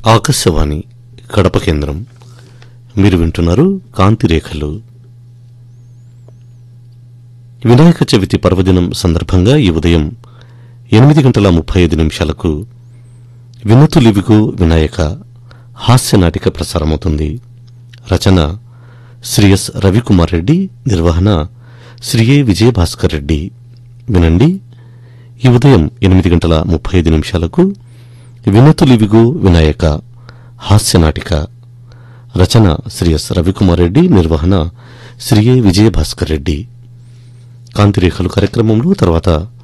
ఆకాశవాణి కడప కేంద్రం మీరు వింటున్నారు కాంతి రేఖలు వినాయక చవితి పర్వదినం సందర్భంగా ఈ ఉదయం ఎనిమిది గంటల ముప్పై ఐదు నిమిషాలకు వినతులివిగు వినాయక హాస్య నాటిక ప్రసారమవుతుంది రచన శ్రీ ఎస్ రవికుమార్ రెడ్డి నిర్వహణ శ్రీ ఏ విజయభాస్కర్ రెడ్డి వినండి ఈ ఉదయం ఎనిమిది గంటల ముప్పై ఐదు నిమిషాలకు వినతులివిగు వినాయక హాస్య నాటిక రచన శ్రీ ఎస్ రవికుమార్ రెడ్డి నిర్వహణ శ్రీ ఏ విజయభాస్కర్ రెడ్డి కాంతిరేఖలు కార్యక్రమంలో తర్వాత